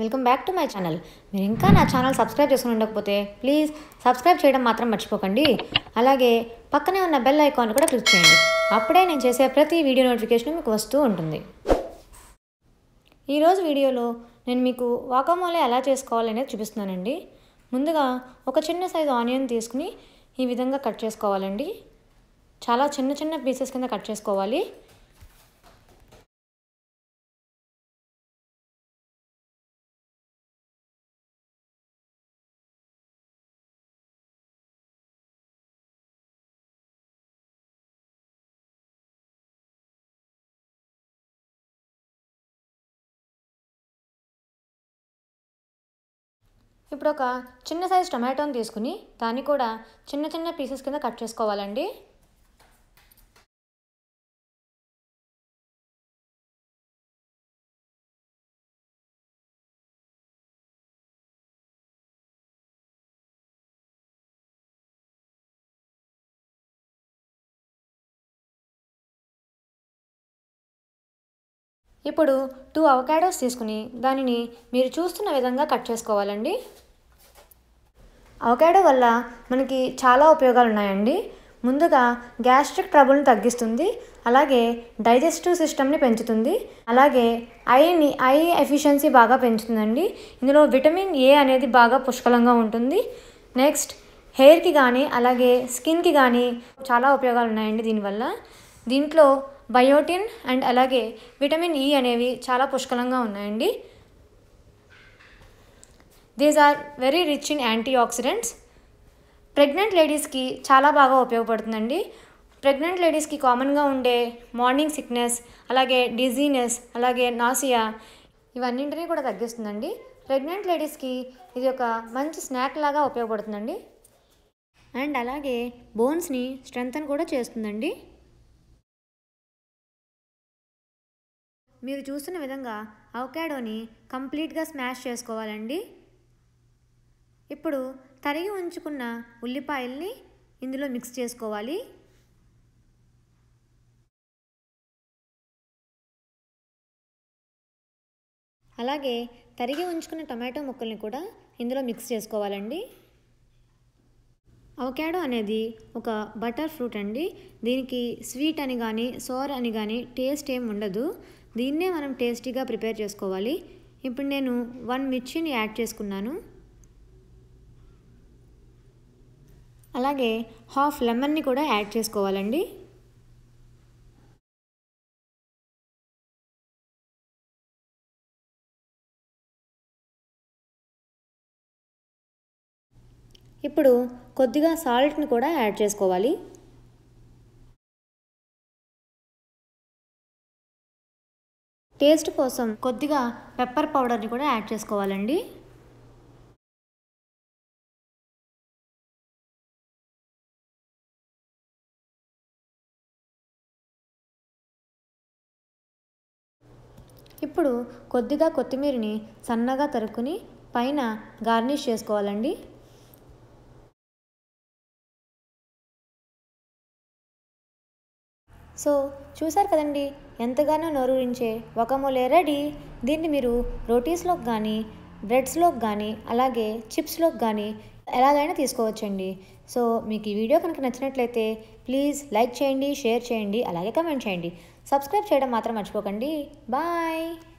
welcome back to my channel మీరు ఇంకా నా ఛానల్ సబ్స్క్రైబ్ చేసుకుని ఉండకపోతే ప్లీజ్ సబ్స్క్రైబ్ చేయడం మాత్రం మర్చిపోకండి అలాగే పక్కనే ఉన్న బెల్ ఐకాన్ కూడా క్లిక్ చేయండి అప్పుడే నేను చేసే ప్రతి వీడియో నోటిఫికేషన్ మీకు వస్తూ ఉంటుంది ఈరోజు వీడియోలో నేను మీకు వాకామోలే ఎలా చేసుకోవాలనేది చూపిస్తున్నానండి ముందుగా ఒక చిన్న సైజు ఆనియన్ తీసుకుని ఈ విధంగా కట్ చేసుకోవాలండి చాలా చిన్న చిన్న పీసెస్ కింద కట్ చేసుకోవాలి ఇప్పుడు ఒక చిన్న సైజ్ టొమాటోని తీసుకుని దాన్ని కూడా చిన్న చిన్న పీసెస్ కింద కట్ చేసుకోవాలండి ఇప్పుడు టూ అవకాడోస్ తీసుకుని దానిని మీరు చూస్తున్న విధంగా కట్ చేసుకోవాలండి అవకాడో వల్ల మనకి చాలా ఉపయోగాలు ఉన్నాయండి ముందుగా గ్యాస్ట్రిక్ ట్రబుల్ని తగ్గిస్తుంది అలాగే డైజెస్టివ్ సిస్టమ్ని పెంచుతుంది అలాగే ఐని ఐ ఎఫిషియన్సీ బాగా పెంచుతుందండి ఇందులో విటమిన్ ఏ అనేది బాగా పుష్కలంగా ఉంటుంది నెక్స్ట్ హెయిర్కి కానీ అలాగే స్కిన్కి కానీ చాలా ఉపయోగాలు ఉన్నాయండి దీనివల్ల దీంట్లో బయోటిన్ అండ్ అలాగే విటమిన్ ఈ అనేవి చాలా పుష్కలంగా ఉన్నాయండి these are very rich in antioxidants pregnant లేడీస్కి చాలా బాగా ఉపయోగపడుతుందండి ప్రెగ్నెంట్ లేడీస్కి కామన్గా ఉండే మార్నింగ్ సిక్నెస్ అలాగే డిజీనెస్ అలాగే నాసియా ఇవన్నింటినీ కూడా తగ్గిస్తుందండి ప్రెగ్నెంట్ లేడీస్కి ఇది ఒక మంచి స్నాక్ లాగా ఉపయోగపడుతుందండి అండ్ అలాగే బోన్స్ని స్ట్రెంగ్తన్ కూడా చేస్తుందండి మీరు చూస్తున్న విధంగా అవకాడోని కంప్లీట్గా స్మాష్ చేసుకోవాలండి ఇప్పుడు తరిగి ఉంచుకున్న ఉల్లిపాయల్ని ఇందులో మిక్స్ చేసుకోవాలి అలాగే తరిగి ఉంచుకున్న టమాటో ముక్కల్ని కూడా ఇందులో మిక్స్ చేసుకోవాలండి అవకాడో అనేది ఒక బటర్ ఫ్రూట్ అండి దీనికి స్వీట్ అని కానీ సోర్ అని కానీ టేస్ట్ ఏం ఉండదు దీన్నే మనం టేస్టీగా ప్రిపేర్ చేసుకోవాలి ఇప్పుడు నేను వన్ మిర్చిని యాడ్ చేసుకున్నాను అలాగే హాఫ్ లెమన్ని కూడా యాడ్ చేసుకోవాలండి ఇప్పుడు కొద్దిగా సాల్ట్ని కూడా యాడ్ చేసుకోవాలి టేస్ట్ కోసం కొద్దిగా పెప్పర్ పౌడర్ని కూడా యాడ్ చేసుకోవాలండి ఇప్పుడు కొద్దిగా కొత్తిమీరని సన్నగా తరుక్కుని పైన గార్నిష్ చేసుకోవాలండి సో చూసారు కదండి ఎంతగానో నోరూరించే వకమోలే రెడీ దీన్ని మీరు రోటీస్లోకి కానీ బ్రెడ్స్లోకి కానీ అలాగే చిప్స్లోకి కానీ ఎలాగైనా తీసుకోవచ్చండి సో మీకు ఈ వీడియో కనుక నచ్చినట్లయితే ప్లీజ్ లైక్ చేయండి షేర్ చేయండి అలాగే కమెంట్ చేయండి సబ్స్క్రైబ్ చేయడం మాత్రం మర్చిపోకండి బాయ్